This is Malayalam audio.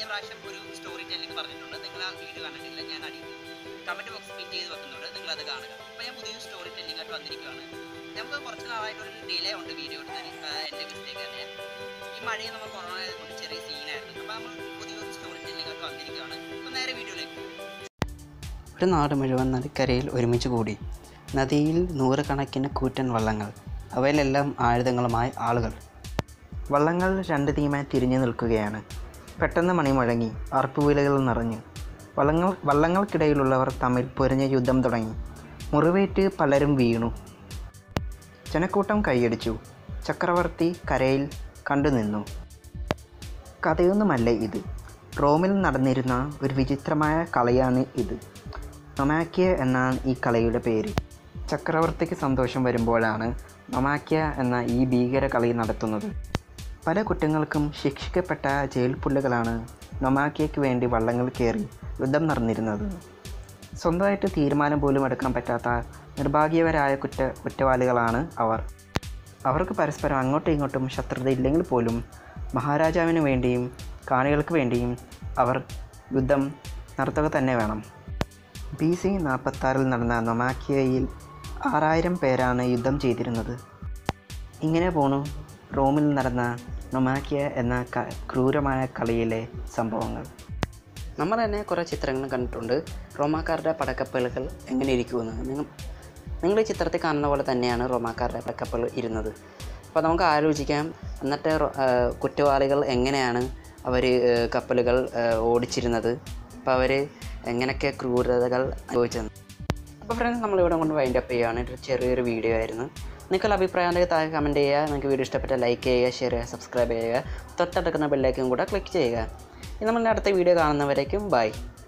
പ്രാവശ്യം ഒരു സ്റ്റോറി ടെല്ലിംഗ് പറഞ്ഞിട്ടുണ്ട് നിങ്ങൾ ആ വീഡിയോ കണ്ടിട്ടില്ല ഞാൻ അടിയിൽ കമൻറ്റ് ബോക്സ് പിൻ ചെയ്ത് വെക്കുന്നുണ്ട് നിങ്ങൾ അത് കാണുക അപ്പോൾ ഞാൻ പുതിയൊരു സ്റ്റോറി ടെല്ലിംഗ് ആയിട്ട് വന്നിരിക്കുകയാണ് നമുക്ക് കുറച്ച് നാളായിട്ട് ഒരു ഡിലേ ഉണ്ട് വീഡിയോ എടുത്തതിന് ആഹ് എൻ്റെ മിസ്റ്റേക്ക് തന്നെ ഈ മഴയും നമ്മൾ കൊറോണ ആയതുകൊണ്ട് ചെറിയ സീനായിരുന്നു അപ്പോൾ നമ്മൾ പുതിയൊരു സ്റ്റോറി ടെല്ലിംഗ് ആയിട്ട് വന്നിരിക്കുകയാണ് അപ്പോൾ നേരെ വീഡിയോയിലേക്ക് പോകും ഒരു നാട് മുഴുവൻ നദിക്കരയിൽ ഒരുമിച്ച് കൂടി നദിയിൽ നൂറുകണക്കിന് കൂറ്റൻ വള്ളങ്ങൾ അവയിലെല്ലാം ആയുധങ്ങളുമായി ആളുകൾ വള്ളങ്ങൾ രണ്ട് തീമായി തിരിഞ്ഞു നിൽക്കുകയാണ് പെട്ടെന്ന് മണി മുഴങ്ങി അർപ്പുവിലകൾ നിറഞ്ഞു വള്ളങ്ങൾ വള്ളങ്ങൾക്കിടയിലുള്ളവർ തമ്മിൽ പൊരിഞ്ഞ യുദ്ധം തുടങ്ങി മുറിവേറ്റ് പലരും വീണു ജനക്കൂട്ടം കൈയടിച്ചു ചക്രവർത്തി കരയിൽ കണ്ടുനിന്നു കഥയൊന്നുമല്ല ഇത് റോമിൽ നടന്നിരുന്ന ഒരു വിചിത്രമായ കളിയാണ് ഇത് നൊമാക്കിയ എന്നാണ് ഈ കളിയുടെ പേര് ചക്രവർത്തിക്ക് സന്തോഷം വരുമ്പോഴാണ് നൊമാക്കിയ എന്ന ഈ ഭീകര കളി നടത്തുന്നത് പല കുറ്റങ്ങൾക്കും ശിക്ഷിക്കപ്പെട്ട ജയിൽ പുള്ളികളാണ് നൊമാക്കിയയ്ക്ക് വേണ്ടി വള്ളങ്ങൾ കയറി യുദ്ധം നടന്നിരുന്നത് സ്വന്തമായിട്ട് തീരുമാനം പോലും എടുക്കാൻ പറ്റാത്ത നിർഭാഗ്യവരായ കുറ്റ കുറ്റവാളികളാണ് അവർ അവർക്ക് പരസ്പരം അങ്ങോട്ടും ഇങ്ങോട്ടും ശത്രുതയില്ലെങ്കിൽ പോലും മഹാരാജാവിന് വേണ്ടിയും കാണികൾക്ക് വേണ്ടിയും അവർ യുദ്ധം നടത്തുക തന്നെ വേണം ബി സി നാൽപ്പത്താറിൽ നടന്ന നൊമാക്കിയയിൽ ആറായിരം പേരാണ് യുദ്ധം ചെയ്തിരുന്നത് ഇങ്ങനെ പോണു റോമിൽ നടന്ന നൊമാക്കിയ എന്ന ക ക്രൂരമായ കളിയിലെ സംഭവങ്ങൾ നമ്മൾ തന്നെ കുറേ ചിത്രങ്ങൾ കണ്ടിട്ടുണ്ട് റോമാക്കാരുടെ പടക്കപ്പലുകൾ എങ്ങനെ ഇരിക്കുമെന്ന് നിങ്ങൾ നിങ്ങൾ ഈ ചിത്രത്തിൽ കാണുന്ന പോലെ തന്നെയാണ് റോമാക്കാരുടെ പടക്കപ്പൽ ഇരുന്നത് അപ്പോൾ നമുക്ക് ആലോചിക്കാം അന്നത്തെ റോ- ആ, കുറ്റവാളികൾ എങ്ങനെയാണ് അവർ കപ്പലുകൾ ആ, ഓടിച്ചിരുന്നത് അപ്പോൾ അവർ എങ്ങനെയൊക്കെ ക്രൂരതകൾ അനുഭവിച്ചത് അപ്പോൾ ഫ്രണ്ട്സ് നമ്മളിവിടെ കൊണ്ട് വൈൻഡ് അപ്പ് ചെയ്യുകയാണ് ഇതൊരു ചെറിയൊരു വീഡിയോ ആയിരുന്നു നിങ്ങളുടെ അഭിപ്രായം ഉണ്ടെങ്കിൽ താഴെ കമൻറ്റ് ചെയ്യുക നിങ്ങൾക്ക് വീഡിയോ ഇഷ്ടപ്പെട്ട ലൈക്ക് ചെയ്യുക ഷെയർ ചെയ്യുക സബ്സ്ക്രൈബ് ചെയ്യുക തൊട്ടടുക്കുന്ന ബെല്ലൈക്കും കൂടെ ക്ലിക്ക് ചെയ്യുക ഇനി നമ്മളുടെ അടുത്ത വീഡിയോ കാണുന്നവരേക്കും ബൈ